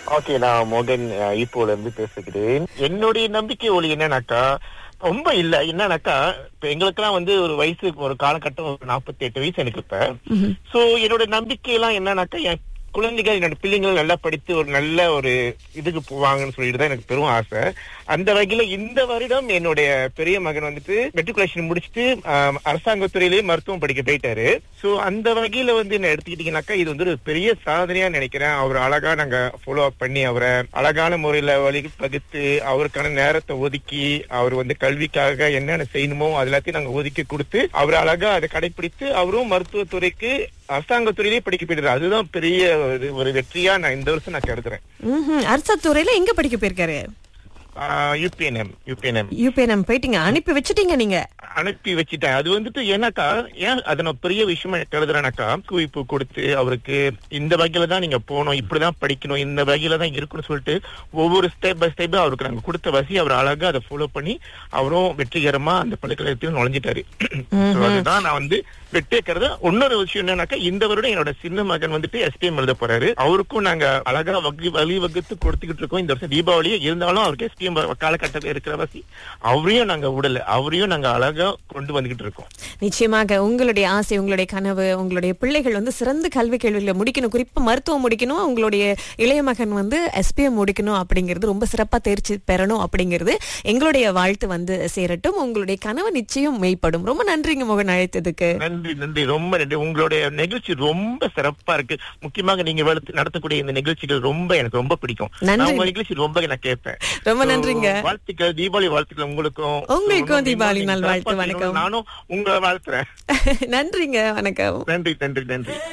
Okay நான் மோகன் அஹ், ஈப்போல இருந்து பேசுகிறேன் என்னுடைய நம்பிக்கை ஒளி என்னன்னாக்கா ரொம்ப இல்ல என்னன்னாக்கா இப்ப எங்களுக்கெல்லாம் வந்து ஒரு வயசு ஒரு காலகட்டம் ஒரு நாற்பத்தி எட்டு வயசு எனக்கு இப்ப சோ என்னோட நம்பிக்கை எல்லாம் என்னன்னாக்கா என் குழந்தைகள் என்னோட பிள்ளைங்கள் நல்லா படித்து ஒரு நல்ல ஒரு இதுக்கு போவாங்கன்னு சொல்லிட்டு தான் எனக்கு பெரும் ஆசை அந்த வகையில இந்த வருடம் என்னுடைய பெரிய மகன் வந்துட்டு மெட்ரிகுலேஷன் முடிச்சுட்டு ஆம், அரசாங்கத்துறையிலேயே மருத்துவம் படிக்க போயிட்டாரு சோ அந்த வகையில வந்து என்ன எடுத்துக்கிட்டீங்கன்னாக்கா இது வந்து ஒரு பெரிய சாதனையா நினைக்கிறேன் அவர் அழகா நாங்க ஃபாலோ அப் பண்ணி அவரை அழகான முறையில வழி பகுத்து அவருக்கான நேரத்தை ஒதுக்கி அவர் வந்து கல்விக்காக என்னென்ன செய்யணுமோ அது எல்லாத்தையும் நாங்க ஒதுக்கி கொடுத்து அவர் அழகா அதை கடைபிடித்து அவரும் மருத்துவத்துறைக்கு அரசாங்கத்துறையிலேயே படிக்க போயிட்டாரு அதுதான் பெரிய ஒரு- ஒரு வெற்றியா நான் இந்த வருஷம் நான் கருதுறேன் ம்ஹும். அரசு துறையில எங்க படிக்க போயிருக்காரு யூபிஎன்எம் யூபிஎன்எம் யூபிஎன்எம் போயிட்டீங்க அனுப்பி வச்சுட்டீங்க நீங்க அனுப்பி வச்சுட்டேன் அது வந்துட்டு ஏன்னாக்கா ஏன் அதை நான் பெரிய விஷயமா கருதுறேனாக்கா குவிப்பு கொடுத்து அவருக்கு இந்த வகையில தான் நீங்க போகணும் இப்படிதான் படிக்கணும் இந்த வகையில தான் இருக்கணும்னு சொல்லிட்டு ஒவ்வொரு ஸ்டெப் பை ஸ்டெப் அவருக்கு நாங்க கொடுத்த வசி அவர் அழகா அதை ஃபாலோ பண்ணி அவரும் வெற்றிகரமா அந்த பல்கலைக்கழகத்தில் நுழைஞ்சிட்டாரு So அதுதான் நான் வந்து வெற்றியை கருத இன்னொரு விஷயம் என்னன்னாக்கா இந்த வருடம் என்னோட சின்ன மகன் வந்துட்டு எஸ்பிஎம் எழுத போறாரு அவருக்கும் நாங்க அழகா வகி வழி வகுத்து கொடுத்துக்கிட்டு இருக்கோம் இந்த வருஷம் தீபாவளியே இருந்தாலும் அவருக்கு எஸ்பிஎம் காலகட்டத்தில் இருக்கிற வசி அவரையும் நாங்க விடல அவரையும் நாங்க அழகா கொண்டு வந்துகிட்டு இருக்கோம் நிச்சயமாக உங்களுடைய ஆசை உங்களுடைய கனவு உங்களுடைய பிள்ளைகள் வந்து சிறந்த கல்வி கேள்விகளை முடிக்கணும் குறிப்பா மருத்துவம் முடிக்கணும் உங்களுடைய இளைய மகன் வந்து எஸ்பிஎம் முடிக்கணும் அப்படிங்கிறது ரொம்ப சிறப்பா தேர்ச்சி பெறணும் அப்படிங்கிறது எங்களுடைய வாழ்த்து வந்து சேரட்டும் உங்களுடைய கனவு நிச்சயம் மெய்ப்படும் ரொம்ப நன்றிங்க மோகன் அழைத்ததுக்கு நன்றி நன்றி ரொம்ப நன்றி உங்களுடைய நிகழ்ச்சி ரொம்ப சிறப்பா இருக்கு முக்கியமாக நீங்க வளர்த்து- நடத்தக்கூடிய இந்த நிகழ்ச்சிகள் ரொம்ப எனக்கு ரொம்ப பிடிக்கும் நன்றி. நான் உங்க நிகழ்ச்சி ரொம்ப நான் கேட்பேன் ரொம்ப So, நன்றிங்க. வாழ்த்துக்கள் தீபாவளி வாழ்த்துக்கள் உங்களுக்கும் உங்களுக்கும் So, தீபாவளி நீங்க நல்வாழ்த்து, சிறப்பா வணக்கம். நானும் உங்களை வாழ்த்துறேன் நன்றிங்க வணக்கம் நன்றி நன்றி நன்றி